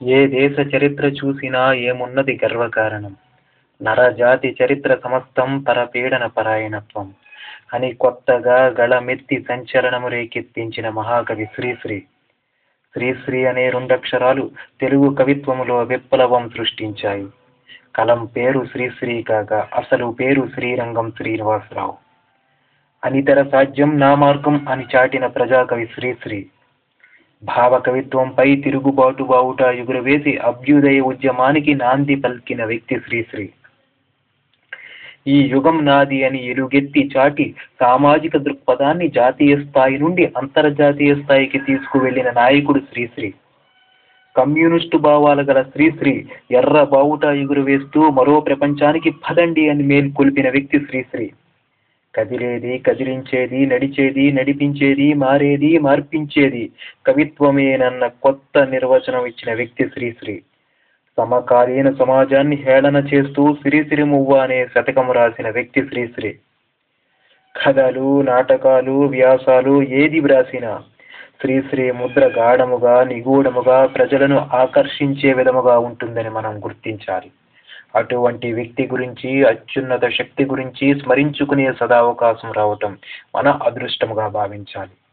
ఏ దేశ చరిత్ర చూసినా ఏమున్నది గర్వకారణం నరజాతి చరిత్ర సమస్తం పరపీడన పరాయణత్వం అని కొత్తగా గళమెత్తి సంచలనము రేకెత్తించిన మహాకవి శ్రీశ్రీ శ్రీశ్రీ అనే రెండక్షరాలు తెలుగు కవిత్వములో విప్లవం సృష్టించాయి కలం పేరు శ్రీశ్రీ కాగా అసలు పేరు శ్రీరంగం శ్రీనివాసరావు అనితర సాధ్యం నా మార్గం అని చాటిన ప్రజాకవి శ్రీశ్రీ భావ కవిత్వంపై తిరుగుబాటు బావుట ఎగురవేసి అభ్యుదయ ఉద్యమానికి నాంది పలికిన వ్యక్తి శ్రీశ్రీ ఈ యుగం నాది అని ఎలుగెత్తి చాటి సామాజిక దృక్పథాన్ని జాతీయ స్థాయి నుండి అంతర్జాతీయ స్థాయికి తీసుకువెళ్లిన నాయకుడు శ్రీశ్రీ కమ్యూనిస్టు భావాల గల శ్రీశ్రీ ఎర్ర బావుట ఎగురవేస్తూ మరో ప్రపంచానికి పదండి అని మేల్కొల్పిన వ్యక్తి శ్రీశ్రీ కదిలేది కదిలించేది నడిచేది నడిపించేది మారేది మార్పించేది కవిత్వమేనన్న కొత్త నిర్వచనం ఇచ్చిన వ్యక్తి శ్రీశ్రీ సమకాలీన సమాజాన్ని హేళన చేస్తూ శ్రీశ్రీ మువ్వ అనే శతకము రాసిన వ్యక్తి శ్రీశ్రీ కథలు నాటకాలు వ్యాసాలు ఏది వ్రాసినా శ్రీశ్రీ ముద్ర గాఢముగా నిగూఢముగా ప్రజలను ఆకర్షించే విధముగా ఉంటుందని మనం గుర్తించాలి అటువంటి వ్యక్తి గురించి అత్యున్నత శక్తి గురించి స్మరించుకునే సదావకాశం రావటం మన అదృష్టముగా భావించాలి